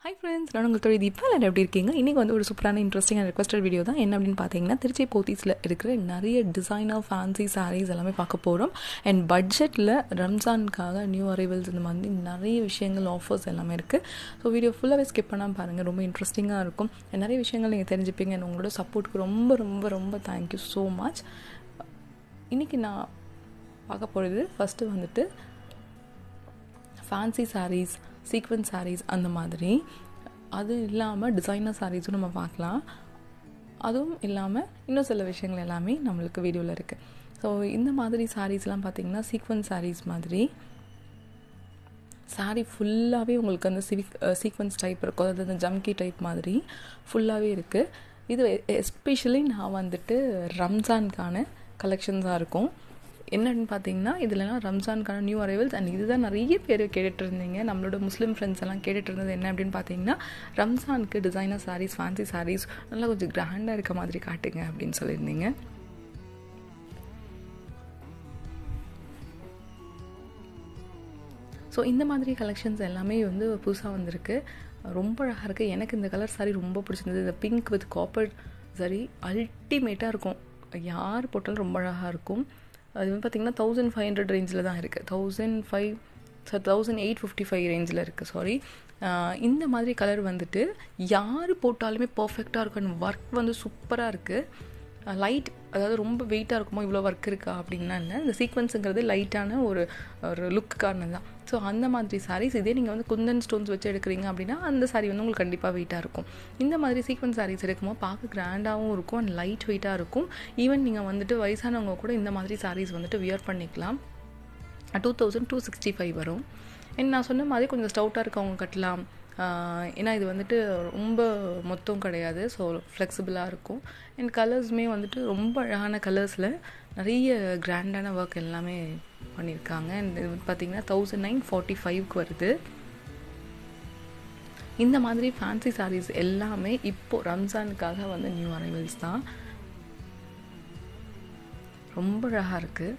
hi friends நான் உங்கள் தொழில் தீபா எல்லாரும் எப்படி இருக்கீங்க இன்றைக்கி வந்து ஒரு சூப்பரான இன்ட்ரெஸ்டிங் அண்ட் ரெக்வஸ்டட் வீடியோ தான் என்ன அப்படின்னு பார்த்தீங்கன்னா திருச்சி போத்தீஸில் இருக்கிற நிறைய டிசைனர் ஃபேன்சி சாரீஸ் எல்லாமே பார்க்க போகிறோம் அண்ட் பட்ஜெட்டில் ரம்ஜானுக்காக நியூ அரைவல்ஸ் இந்த மாதிரி நிறைய விஷயங்கள் ஆஃபர்ஸ் எல்லாமே இருக்குது ஸோ வீடியோ ஃபுல்லாகவே ஸ்கிப் பண்ணாமல் பாருங்கள் ரொம்ப இன்ட்ரெஸ்டிங்காக இருக்கும் And நிறைய விஷயங்கள் நீங்கள் தெரிஞ்சுப்பீங்க and உங்களோட சப்போர்ட்டுக்கு ரொம்ப ரொம்ப ரொம்ப தேங்க்யூ ஸோ மச் இன்றைக்கி நான் பார்க்க போகிறது ஃபஸ்ட்டு வந்துட்டு ஃபேன்சி சாரீஸ் சீக்வன்ஸ் சாரீஸ் அந்த மாதிரி அது இல்லாமல் டிசைனர் சாரீஸும் நம்ம பார்க்கலாம் அதுவும் இல்லாமல் இன்னும் சில விஷயங்கள் எல்லாமே நம்மளுக்கு வீடியோவில் இருக்குது ஸோ இந்த மாதிரி சாரீஸ்லாம் பார்த்தீங்கன்னா சீக்வன்ஸ் சாரீஸ் மாதிரி சாரீ ஃபுல்லாகவே உங்களுக்கு அந்த சிவிக் சீக்வன்ஸ் டைப் இருக்கும் அதாவது அந்த ஜம்கி டைப் மாதிரி ஃபுல்லாகவே இருக்குது இது எஸ்பெஷலி நான் வந்துட்டு ரம்ஜானுக்கான கலெக்ஷன்ஸாக இருக்கும் என்னன்னு பார்த்தீங்கன்னா இதுலலாம் ரம்ஜானுக்கான நியூ அரைவல்ஸ் அண்ட் இதுதான் நிறைய பேர் கேட்டுட்டு இருந்தீங்க நம்மளோட முஸ்லீம் ஃப்ரெண்ட்ஸ் எல்லாம் கேட்டுட்டு இருந்தது என்ன அப்படின்னு பார்த்தீங்கன்னா ரம்ஜானுக்கு டிசைனர் சாரீஸ் ஃபேன்சி சாரீஸ் நல்லா கொஞ்சம் கிராண்டாக இருக்க மாதிரி காட்டுங்க அப்படின்னு சொல்லியிருந்தீங்க ஸோ இந்த மாதிரி கலெக்ஷன்ஸ் எல்லாமே வந்து புதுசாக வந்திருக்கு ரொம்ப அழகாக இருக்குது எனக்கு இந்த கலர் சாரி ரொம்ப பிடிச்சிருந்தது இந்த பிங்க் வித் காப்பர் சாரி அல்டிமேட்டாக இருக்கும் யார் போட்டாலும் ரொம்ப அழகாக இருக்கும் அது வந்து பார்த்திங்கன்னா தௌசண்ட் ஃபைவ் ஹண்ட்ரட் ரேஞ்சில் தான் இருக்குது thousand five so thousand eight fifty five ரேஞ்சில் இருக்குது சாரி இந்த மாதிரி கலர் வந்துட்டு யார் போட்டாலுமே பர்ஃபெக்டாக இருக்கும் ஒர்க் வந்து சூப்பராக இருக்குது லைட் அதாவது ரொம்ப வெயிட்டாக இருக்குமோ இவ்வளோ ஒர்க் இருக்கா அப்படின்னா இல்லை இந்த சீக்வன்ஸுங்கிறது லைட்டான ஒரு ஒரு லுக்குக்கான தான் ஸோ அந்த மாதிரி சாரீஸ் இதே நீங்கள் வந்து குந்தன் ஸ்டோன்ஸ் வச்சு எடுக்கிறீங்க அப்படின்னா அந்த சாரீ வந்து உங்களுக்கு கண்டிப்பாக வெயிட்டாக இருக்கும் இந்த மாதிரி சீக்வன்ஸ் சாரீஸ் எடுக்கும்போது பார்க்க கிராண்டாகவும் இருக்கும் அண்ட் லைட் வெயிட்டாக இருக்கும் ஈவன் நீங்கள் வந்துட்டு வயசானவங்க கூட இந்த மாதிரி சாரீஸ் வந்துட்டு வியர் பண்ணிக்கலாம் two thousand two sixty five வரும் அண்ட் நான் சொன்ன மாதிரி கொஞ்சம் ஸ்டவுட்டாக இருக்கவங்க கட்டலாம் ஏன்னா இது வந்துட்டு ரொம்ப மொத்தம் கிடையாது ஸோ ஃப்ளெக்சிபிளாக இருக்கும் அண்ட் கலர்ஸுமே வந்துட்டு ரொம்ப அழகான கலர்ஸில் நிறைய கிராண்டான ஒர்க் எல்லாமே பண்ணியிருக்காங்க அண்ட் இது வந்து பார்த்திங்கன்னா தௌசண்ட் நைன் ஃபார்ட்டி ஃபைவ்க்கு வருது இந்த மாதிரி ஃபேன்சி சாரீஸ் எல்லாமே இப்போது ரம்ஜானுக்காக வந்து நியூ அரைவல்ஸ் தான் ரொம்ப அழகாக இருக்குது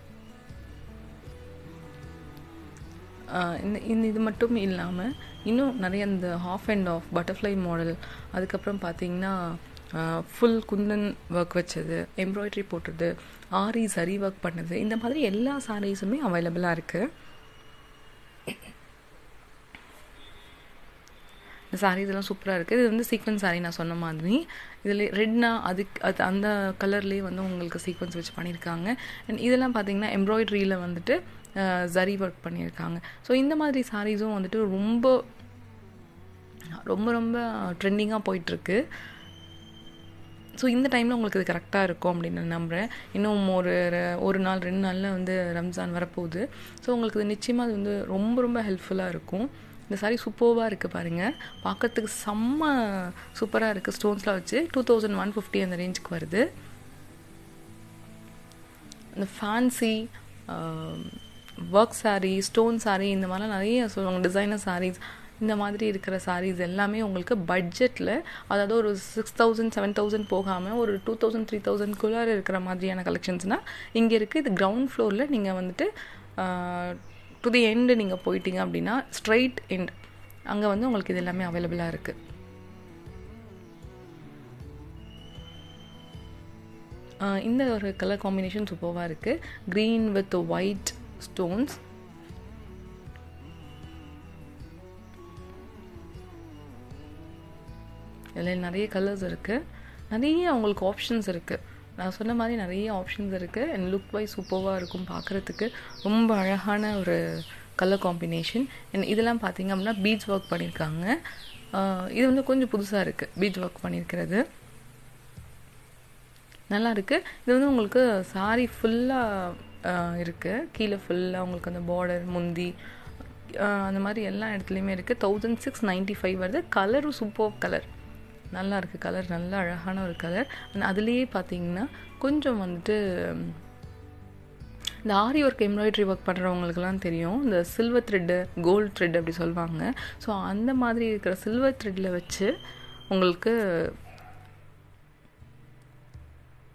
இந்த இந்த இது மட்டும் இல்லாமல் இன்னும் நிறைய இந்த half and half butterfly model அதுக்கப்புறம் பார்த்தீங்கன்னா ஃபுல் குந்தன் ஒர்க் வச்சது எம்ப்ராய்டரி போட்டது ஆரி சரி ஒர்க் பண்ணது இந்த மாதிரி எல்லா சாரீஸுமே அவைலபிளாக இருக்குது இந்த சாரீஸ் எல்லாம் சூப்பராக இருக்குது இது வந்து சீக்வன்ஸ் சாரீ நான் சொன்ன மாதிரி இதில் ரெட்னா அதுக்கு அது அந்த கலர்லேயே வந்து உங்களுக்கு சீக்வன்ஸ் வச்சு பண்ணியிருக்காங்க அண்ட் இதெல்லாம் பார்த்தீங்கன்னா எம்ப்ராய்டரியில் வந்துட்டு ஜரி ஒர்க் பண்ணியிருக்காங்க ஸோ இந்த மாதிரி சாரீஸும் வந்துட்டு ரொம்ப ரொம்ப ரொம்ப ட்ரெண்டிங்காக போயிட்டுருக்கு ஸோ இந்த டைமில் உங்களுக்கு இது கரெக்டாக இருக்கும் அப்படின்னு நான் நம்புகிறேன் இன்னும் ஒரு ஒரு நாள் ரெண்டு நாளில் வந்து ரம்ஜான் வரப்போகுது ஸோ உங்களுக்கு இது நிச்சயமாக அது வந்து ரொம்ப ரொம்ப ஹெல்ப்ஃபுல்லாக இருக்கும் இந்த சாரீ சூப்பர்வாக இருக்குது பாருங்கள் பார்க்கறதுக்கு செம்ம சூப்பராக இருக்குது ஸ்டோன்ஸ்லாம் வச்சு டூ தௌசண்ட் ஒன் ஃபிஃப்டி அந்த ரேஞ்சுக்கு வருது இந்த fancy work sari stone sari இந்த மாதிரிலாம் நிறைய சொல்லுவாங்க டிசைனர் சாரீஸ் இந்த மாதிரி இருக்கிற சாரீஸ் எல்லாமே உங்களுக்கு பட்ஜெட்டில் அதாவது ஒரு சிக்ஸ் தௌசண்ட் செவன் தௌசண்ட் போகாமல் ஒரு டூ தௌசண்ட் த்ரீ தௌசண்ட்குள்ளார இருக்கிற மாதிரியான கலெக்ஷன்ஸ்னால் இங்கே இருக்குது இது கிரவுண்ட் ஃப்ளோரில் நீங்கள் வந்துட்டு டு தி எண்டு நீங்கள் போயிட்டீங்க அப்படின்னா ஸ்ட்ரைட் எண்ட் அங்கே வந்து உங்களுக்கு இது எல்லாமே அவைலபிளாக இருக்குது இந்த ஒரு கலர் காம்பினேஷன் சூப்பராக இருக்குது க்ரீன் வித் ஒயிட் ஸ்டோன்ஸ் இதில் நிறைய கலர்ஸ் இருக்குது நிறைய உங்களுக்கு ஆப்ஷன்ஸ் இருக்குது நான் சொன்ன மாதிரி நிறைய ஆப்ஷன்ஸ் இருக்குது அண்ட் லுக் வைஸ் சூப்பராக இருக்கும் பார்க்குறதுக்கு ரொம்ப அழகான ஒரு கலர் காம்பினேஷன் அண்ட் இதெல்லாம் பார்த்தீங்க அப்படின்னா பீச் ஒர்க் பண்ணியிருக்காங்க இது வந்து கொஞ்சம் புதுசாக இருக்குது பீச் ஒர்க் பண்ணியிருக்கிறது நல்லா இருக்குது இது வந்து உங்களுக்கு சாரி ஃபுல்லாக இருக்குது கீழே ஃபுல்லாக உங்களுக்கு அந்த பார்டர் முந்தி அந்த மாதிரி எல்லா இடத்துலையுமே இருக்குது தௌசண்ட் சிக்ஸ் நைன்ட்டி ஃபைவ் வருது கலரும் சூப்பர் கலர் நல்லா இருக்குது கலர் நல்லா அழகான ஒரு கலர் அண்ட் அதுலேயே பார்த்தீங்கன்னா கொஞ்சம் வந்துட்டு இந்த ஆரி ஒர்க் எம்ப்ராய்டரி ஒர்க் பண்ணுறவங்களுக்குலாம் தெரியும் இந்த சில்வர் த்ரெட்டு கோல்டு த்ரெட் அப்படி சொல்லுவாங்க ஸோ அந்த மாதிரி இருக்கிற சில்வர் த்ரெட்டில் வச்சு உங்களுக்கு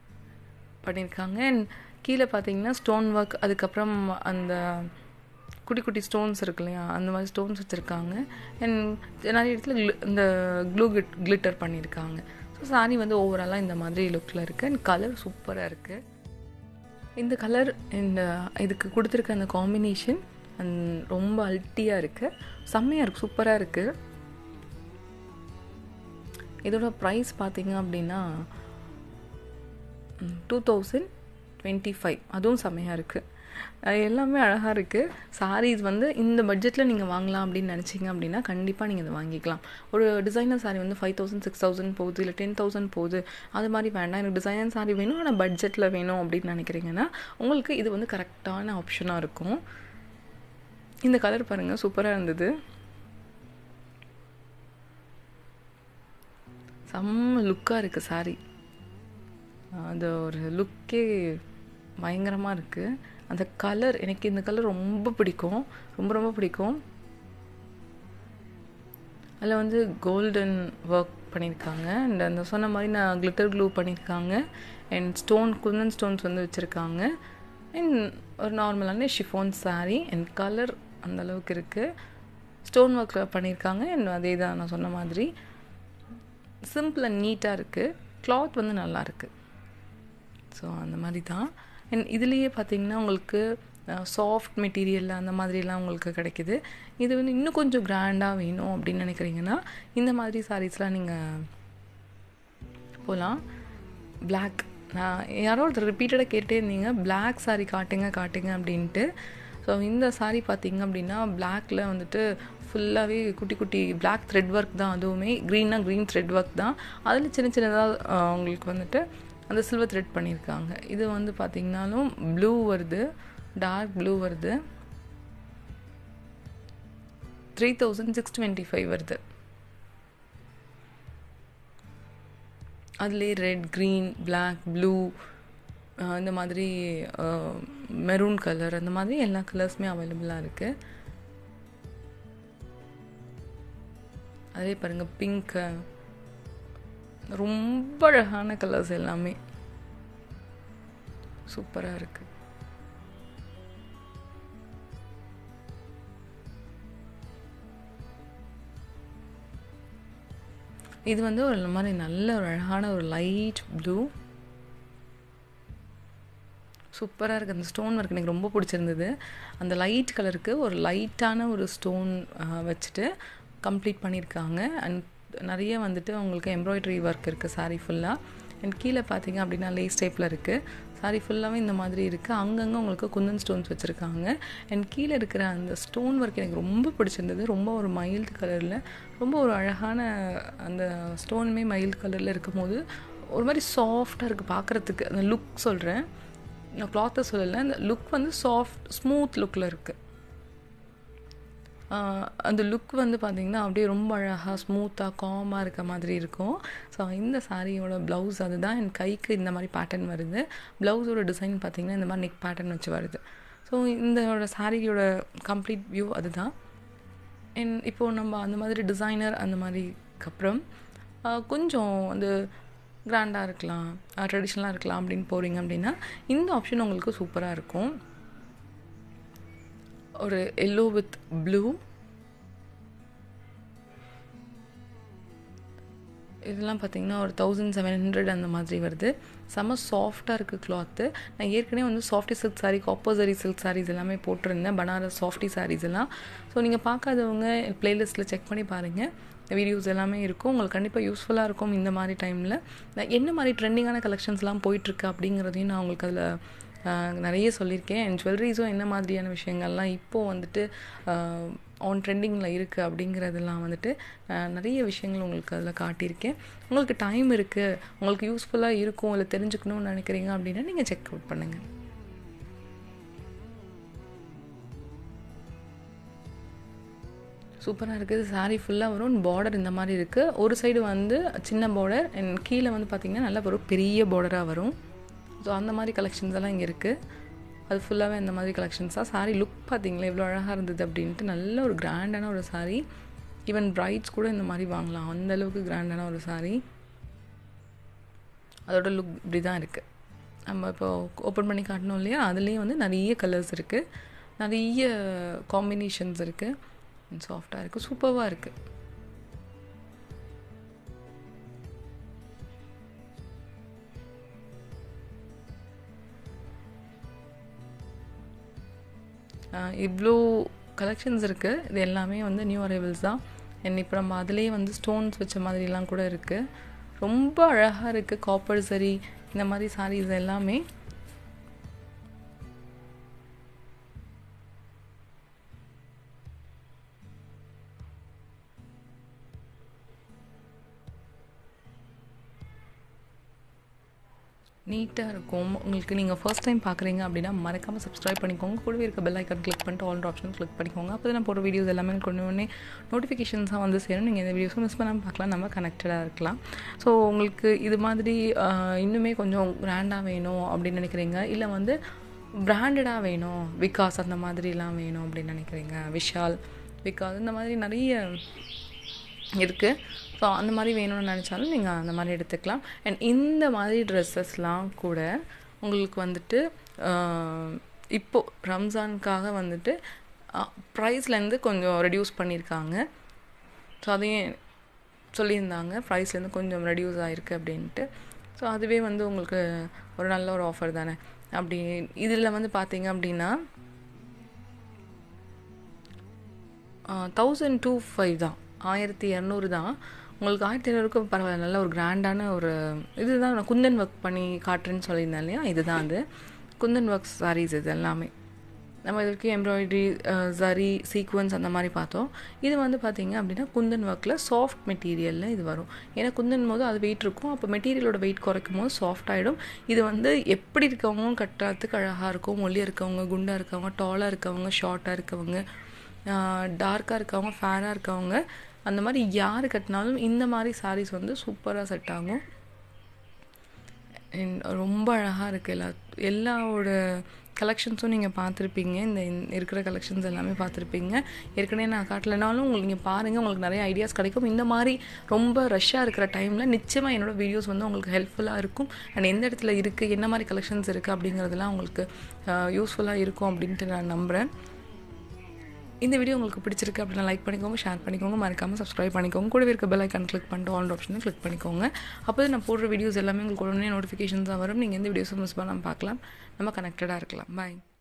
பண்ணியிருக்காங்க அண்ட் கீழே பார்த்தீங்கன்னா ஸ்டோன் ஒர்க் அதுக்கப்புறம் அந்த குட்டி குட்டி ஸ்டோன்ஸ் இருக்கு இல்லையா அந்த மாதிரி ஸ்டோன்ஸ் வச்சுருக்காங்க அண்ட் நிறைய இடத்துல glu- இந்த க்ளூ கிட் கிளிட்டர் பண்ணியிருக்காங்க ஸோ சாரி வந்து ஓவராலாக இந்த மாதிரி லுக்கில் இருக்குது அண்ட் கலர் சூப்பராக இருக்குது இந்த கலர் இந்த இதுக்கு கொடுத்துருக்க அந்த காம்பினேஷன் அண்ட் ரொம்ப அல்ட்டியாக இருக்குது செம்மையாக இருக்குது சூப்பராக இருக்குது இதோட ப்ரைஸ் பார்த்தீங்க அப்படின்னா டூ தௌசண்ட் டுவெண்ட்டி ஃபைவ் அதுவும் செம்மையாக இருக்குது எல்லாமே அழகாக இருக்குது சாரீஸ் வந்து இந்த பட்ஜெட்டில் நீங்கள் வாங்கலாம் அப்படின்னு நினச்சிங்க அப்படின்னா கண்டிப்பாக நீங்கள் இதை வாங்கிக்கலாம் ஒரு டிசைனர் சாரீ வந்து ஃபைவ் தௌசண்ட் சிக்ஸ் தௌசண்ட் போகுது இல்லை டென் தௌசண்ட் போகுது அது மாதிரி வேண்டாம் எனக்கு டிசைனர் சாரீ வேணும் ஆனால் பட்ஜெட்டில் வேணும் அப்படின்னு நினைக்கிறீங்கன்னா உங்களுக்கு இது வந்து கரெக்டான ஆப்ஷனாக இருக்கும் இந்த கலர் பாருங்கள் சூப்பராக இருந்தது செம்ம லுக்காக இருக்குது சாரி அந்த ஒரு லுக்கே பயங்கரமாக இருக்குது அந்த கலர் எனக்கு இந்த கலர் ரொம்ப பிடிக்கும் ரொம்ப ரொம்ப பிடிக்கும் அதில் வந்து கோல்டன் ஒர்க் பண்ணியிருக்காங்க அண்ட் அந்த சொன்ன மாதிரி நான் கிளிட்டர் க்ளூ பண்ணியிருக்காங்க அண்ட் ஸ்டோன் குந்தன் ஸ்டோன்ஸ் வந்து வச்சுருக்காங்க அண்ட் ஒரு நார்மலான ஷிஃபோன் saree அண்ட் கலர் அந்த அளவுக்கு இருக்குது ஸ்டோன் ஒர்க்கில் பண்ணியிருக்காங்க அண்ட் அதே தான் நான் சொன்ன மாதிரி சிம்பிள் அண்ட் நீட்டாக இருக்குது கிளாத் வந்து நல்லா இருக்குது ஸோ அந்த மாதிரி தான் அண்ட் இதுலேயே பார்த்தீங்கன்னா உங்களுக்கு சாஃப்ட் மெட்டீரியல் அந்த மாதிரிலாம் உங்களுக்கு கிடைக்குது இது வந்து இன்னும் கொஞ்சம் கிராண்டாக வேணும் அப்படின்னு நினைக்கிறீங்கன்னா இந்த மாதிரி சாரீஸ்லாம் நீங்கள் போகலாம் Black நான் யாரோ ஒருத்தர் ரிப்பீட்டடாக கேட்டே இருந்தீங்க Black saree காட்டுங்க காட்டுங்க அப்படின்ட்டு ஸோ இந்த saree பார்த்தீங்க அப்படின்னா பிளாக்ல வந்துட்டு ஃபுல்லாகவே குட்டி குட்டி Black த்ரெட் ஒர்க் தான் அதுவுமே க்ரீனா க்ரீன் த்ரெட் ஒர்க் தான் அதில் சின்ன சின்னதாக உங்களுக்கு வந்துட்டு அந்த சில்வர் த்ரெட் பண்ணியிருக்காங்க இது வந்து பார்த்தீங்கன்னாலும் ப்ளூ வருது டார்க் ப்ளூ வருது three thousand six twenty five வருது அதுலேயே ரெட் க்ரீன் Black ப்ளூ இந்த மாதிரி மெரூன் கலர் அந்த மாதிரி எல்லா கலர்ஸுமே அவைலபிளாக இருக்குது அதே பாருங்கள் பிங்க்கு ரொம்ப அழகான கலர்ஸ் எல்லாமே சூப்பராக இருக்குது இது வந்து ஒரு மாதிரி நல்ல ஒரு அழகான ஒரு லைட் ப்ளூ சூப்பராக இருக்குது அந்த ஸ்டோன் ஒர்க் எனக்கு ரொம்ப பிடிச்சிருந்தது அந்த லைட் கலருக்கு ஒரு லைட்டான ஒரு ஸ்டோன் வச்சுட்டு கம்ப்ளீட் பண்ணியிருக்காங்க அண்ட் நிறைய வந்துட்டு உங்களுக்கு எம்ப்ராய்டரி ஒர்க் இருக்குது saree ஃபுல்லாக அண்ட் கீழே பார்த்தீங்க அப்படின்னா லேஸ் டைப்பில் இருக்குது saree ஃபுல்லாகவே இந்த மாதிரி இருக்குது அங்கங்கே உங்களுக்கு குந்தன் ஸ்டோன்ஸ் வச்சுருக்காங்க அண்ட் கீழே இருக்கிற அந்த ஸ்டோன் ஒர்க் எனக்கு ரொம்ப பிடிச்சிருந்தது ரொம்ப ஒரு மைல்டு கலரில் ரொம்ப ஒரு அழகான அந்த ஸ்டோனுமே மைல்டு கலரில் இருக்கும்போது ஒரு மாதிரி சாஃப்டாக இருக்குது பார்க்குறதுக்கு அந்த லுக் சொல்கிறேன் நான் கிளாத்தை சொல்லலை அந்த லுக் வந்து சாஃப்ட் ஸ்மூத் லுக்கில் இருக்குது அந்த லுக் வந்து பார்த்திங்கன்னா அப்படியே ரொம்ப அழகாக ஸ்மூத்தாக காமாக இருக்க மாதிரி இருக்கும் ஸோ இந்த சாரியோட ப்ளவுஸ் அதுதான் என் கைக்கு இந்த மாதிரி பேட்டர்ன் வருது ப்ளவுஸோட டிசைன் பார்த்திங்கன்னா இந்த மாதிரி நெக் பேட்டர்ன் வச்சு வருது ஸோ இந்தோட சாரியோட கம்ப்ளீட் வியூ அதுதான் என் இப்போது நம்ம அந்த மாதிரி டிசைனர் அந்த மாதிரிக்கு அப்புறம் கொஞ்சம் வந்து கிராண்டாக இருக்கலாம் ட்ரெடிஷ்னலாக இருக்கலாம் அப்படின்னு போகிறீங்க அப்படின்னா இந்த ஆப்ஷன் உங்களுக்கு சூப்பராக இருக்கும் ஒரு எல்லோ வித் ப்ளூ இதெல்லாம் பார்த்தீங்கன்னா ஒரு தௌசண்ட் செவன் ஹண்ட்ரட் அந்த மாதிரி வருது செம்ம சாஃப்டாக இருக்குது கிளாத்து நான் ஏற்கனவே வந்து சாஃப்டி சில்க் சாரீ காப்போசரி சில்க் சாரீஸ் எல்லாமே போட்டிருந்தேன் பனாரஸ் சாஃப்டி சாரீஸ் எல்லாம் ஸோ நீங்கள் பார்க்காதவங்க பிளேலிஸ்ட்டில் செக் பண்ணி பாருங்கள் வீடியோஸ் எல்லாமே இருக்கும் உங்களுக்கு கண்டிப்பாக யூஸ்ஃபுல்லாக இருக்கும் இந்த மாதிரி டைமில் என்ன மாதிரி ட்ரெண்டிங்கான கலெக்ஷன்ஸ்லாம் போயிட்டுருக்கு அப்படிங்கிறதையும் நான் உங்களுக்கு அதில் நிறைய சொல்லியிருக்கேன் அண்ட் ஜுவல்லரிஸும் என்ன மாதிரியான விஷயங்கள்லாம் இப்போது வந்துட்டு ஆன் ட்ரெண்டிங்கில் இருக்குது அப்படிங்கிறதெல்லாம் வந்துட்டு நிறைய விஷயங்கள் உங்களுக்கு அதில் காட்டியிருக்கேன் உங்களுக்கு டைம் இருக்குது உங்களுக்கு யூஸ்ஃபுல்லாக இருக்கும் இல்லை தெரிஞ்சுக்கணும்னு நினைக்கிறீங்க அப்படின்னா நீங்கள் செக் அவுட் பண்ணுங்கள் சூப்பராக இருக்குது சாரீ ஃபுல்லாக வரும் பார்டர் இந்த மாதிரி இருக்குது ஒரு சைடு வந்து சின்ன பார்டர் அண்ட் கீழே வந்து பார்த்திங்கன்னா நல்லா ஒரு பெரிய பார்டராக வரும் ஸோ அந்த மாதிரி கலெக்ஷன்ஸ் எல்லாம் இங்கே இருக்குது அது ஃபுல்லாகவே அந்த மாதிரி கலெக்ஷன்ஸாக சாரீ லுக் பார்த்தீங்களா எவ்வளோ அழகாக இருந்தது அப்படின்ட்டு நல்ல ஒரு கிராண்டான ஒரு சாரீ ஈவன் பிரைட்ஸ் கூட இந்த மாதிரி வாங்கலாம் அந்த அளவுக்கு கிராண்டான ஒரு சாரீ அதோட லுக் இப்படி தான் இருக்குது நம்ம இப்போ ஓப்பன் பண்ணி காட்டணும் இல்லையா அதுலேயும் வந்து நிறைய கலர்ஸ் இருக்குது நிறைய காம்பினேஷன்ஸ் இருக்குது சாஃப்டாக இருக்குது சூப்பராக இருக்குது இவ்வளோ கலெக்ஷன்ஸ் இருக்குது இது எல்லாமே வந்து நியூ அரைவல்ஸ் தான் அண்ட் இப்போ நம்ம அதிலே வந்து ஸ்டோன்ஸ் வச்ச மாதிரிலாம் கூட இருக்குது ரொம்ப அழகாக இருக்குது காப்பர் சரி இந்த மாதிரி சாரீஸ் எல்லாமே நீட்டாக இருக்கும் உங்களுக்கு நீங்கள் ஃபர்ஸ்ட் டைம் பார்க்குறீங்க அப்படின்னா மறக்காமல் சப்ஸ்கிரைப் பண்ணிக்கோங்க கூடவே இருக்க பெல் ஐக்கன் கிளிக் பண்ணிட்டு ஆல் ஆப்ஷன் கிளிக் பண்ணிக்கோங்க அப்போ தான் நான் போகிற வீடியோஸ் எல்லாமே கொண்டு உடனே நோட்டிஃபிகேஷன்ஸாக வந்து சேரும் நீங்கள் இந்த வீடியோஸும் மிஸ் பண்ணாமல் பார்க்கலாம் நம்ம கனெக்டடாக இருக்கலாம் ஸோ உங்களுக்கு இது மாதிரி இன்னுமே கொஞ்சம் கிராண்டாக வேணும் அப்படின்னு நினைக்கிறீங்க இல்லை வந்து பிராண்டடாக வேணும் விகாஸ் அந்த மாதிரிலாம் வேணும் அப்படின்னு நினைக்கிறீங்க விஷால் விகாஸ் இந்த மாதிரி நிறைய இருக்குது ஸோ அந்த மாதிரி வேணும்னு நினச்சாலும் நீங்கள் அந்த மாதிரி எடுத்துக்கலாம் அண்ட் இந்த மாதிரி ட்ரெஸ்ஸஸ்லாம் கூட உங்களுக்கு வந்துட்டு இப்போது ரம்ஜானுக்காக வந்துட்டு ப்ரைஸ்லேருந்து கொஞ்சம் ரெடியூஸ் பண்ணியிருக்காங்க ஸோ அதையும் சொல்லியிருந்தாங்க ப்ரைஸ்லேருந்து கொஞ்சம் ரெடியூஸ் ஆகிருக்கு அப்படின்ட்டு ஸோ அதுவே வந்து உங்களுக்கு ஒரு நல்ல ஒரு ஆஃபர் தானே அப்படி இதில் வந்து பார்த்தீங்க அப்படின்னா தௌசண்ட் டூ ஃபைவ் தான் ஆயிரத்தி இரநூறு தான் உங்களுக்கு ஆயிரத்தி இரநூறுக்கு பரவாயில்ல நல்ல ஒரு கிராண்டான ஒரு இதுதான் நான் குந்தன் ஒர்க் பண்ணி காட்டுறேன்னு சொல்லியிருந்தேன் இல்லையா இதுதான் அது குந்தன் ஒர்க் சாரீஸ் இது எல்லாமே நம்ம இது வரைக்கும் எம்ப்ராய்டரி சரி சீக்வன்ஸ் அந்த மாதிரி பார்த்தோம் இது வந்து பார்த்தீங்க அப்படின்னா குந்தன் ஒர்க்கில் சாஃப்ட் மெட்டீரியலில் இது வரும் ஏன்னா குந்தன் போது அது வெயிட் இருக்கும் அப்போ மெட்டீரியலோட வெயிட் குறைக்கும் போது சாஃப்ட் ஆகிடும் இது வந்து எப்படி இருக்கவங்க கட்டுறதுக்கு அழகாக இருக்கும் ஒல்லியாக இருக்கவங்க குண்டாக இருக்கவங்க டாலாக இருக்கவங்க ஷார்ட்டாக இருக்கவங்க டார்க்காக இருக்கவங்க ஃபேராக இருக்கவங்க அந்த மாதிரி யார் கட்டினாலும் இந்த மாதிரி சாரீஸ் வந்து சூப்பராக செட் ஆகும் ரொம்ப அழகாக இருக்குது எல்லா எல்லாவோட கலெக்ஷன்ஸும் நீங்கள் பார்த்துருப்பீங்க இந்த இருக்கிற கலெக்ஷன்ஸ் எல்லாமே பார்த்துருப்பீங்க ஏற்கனவே நான் காட்டலைனாலும் உங்களுக்கு நீங்கள் பாருங்கள் உங்களுக்கு நிறைய ஐடியாஸ் கிடைக்கும் இந்த மாதிரி ரொம்ப ரஷ்ஷாக இருக்கிற டைமில் நிச்சயமாக என்னோடய வீடியோஸ் வந்து உங்களுக்கு ஹெல்ப்ஃபுல்லாக இருக்கும் அண்ட் எந்த இடத்துல இருக்குது என்ன மாதிரி கலெக்ஷன்ஸ் இருக்குது அப்படிங்கிறதுலாம் உங்களுக்கு யூஸ்ஃபுல்லாக இருக்கும் அப்படின்ட்டு நான் நம்புகிறேன் இந்த வீடியோ உங்களுக்கு பிடிச்சிருக்கு அப்படின்னா லைக் பண்ணிக்கோங்க ஷேர் பண்ணிக்கோங்க மறக்காமல் சப்ஸ்கிரைப் பண்ணிக்கோங்க கூடவே இருக்க பெல் ஐக்கான் கிளிக் பண்ணிட்டு ஆல் ஆப்ஷனும் கிளிக் பண்ணிக்கோங்க அப்போ நான் போடுற வீடியோஸ் எல்லாமே உங்களுக்கு உடனே நோட்டிஃபிகேஷன்ஸாக வரும் நீங்கள் எந்த வீடியோஸும் மிஸ் பண்ணாமல் பார்க்கலாம் நம்ம கனெக்டடாக இருக்கலாம் பாய்